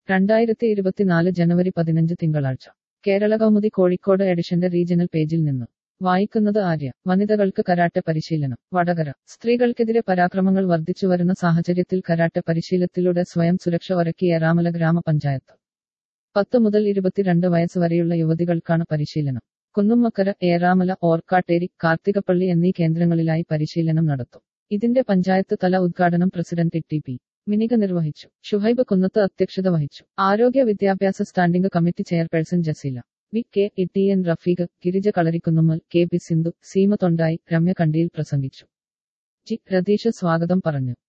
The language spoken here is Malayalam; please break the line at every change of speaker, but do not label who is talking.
രണ്ടായിരത്തി ഇരുപത്തിനാല് ജനുവരി പതിനഞ്ച് തിങ്കളാഴ്ച കേരള കൗമുദി കോഴിക്കോട് എഡിഷന്റെ റീജിയണൽ പേജിൽ നിന്ന് വായിക്കുന്നത് ആര്യ വനിതകൾക്ക് കരാട്ടെ പരിശീലനം വടകര സ്ത്രീകൾക്കെതിരെ പരാക്രമങ്ങൾ വർദ്ധിച്ചുവരുന്ന സാഹചര്യത്തിൽ കരാട്ടെ പരിശീലനത്തിലൂടെ സ്വയം സുരക്ഷ ഒരുക്കി ഏറാമല ഗ്രാമപഞ്ചായത്ത് പത്ത് മുതൽ ഇരുപത്തിരണ്ട് വയസ്സ് വരെയുള്ള യുവതികൾക്കാണ് പരിശീലനം കുന്നുമ്മക്കര ഏറാമല ഓർക്കാട്ടേരി കാർത്തികപ്പള്ളി എന്നീ കേന്ദ്രങ്ങളിലായി പരിശീലനം നടത്തും ഇതിന്റെ പഞ്ചായത്ത് തല ഉദ്ഘാടനം പ്രസിഡന്റ് ടി പി മിനിക നിർവഹിച്ചു ഷുഹൈബ് കുന്നത്ത് അധ്യക്ഷത വഹിച്ചു ആരോഗ്യ വിദ്യാഭ്യാസ standing committee chairperson Jaseela V K E T N Rafeeq Girija Kalarikkunnummal K P Sindhu Seema Thondayi Ramya കണ്ടിയിൽ പ്രസംഗിച്ചു ജി രതീഷ് സ്വാഗതം പറഞ്ഞു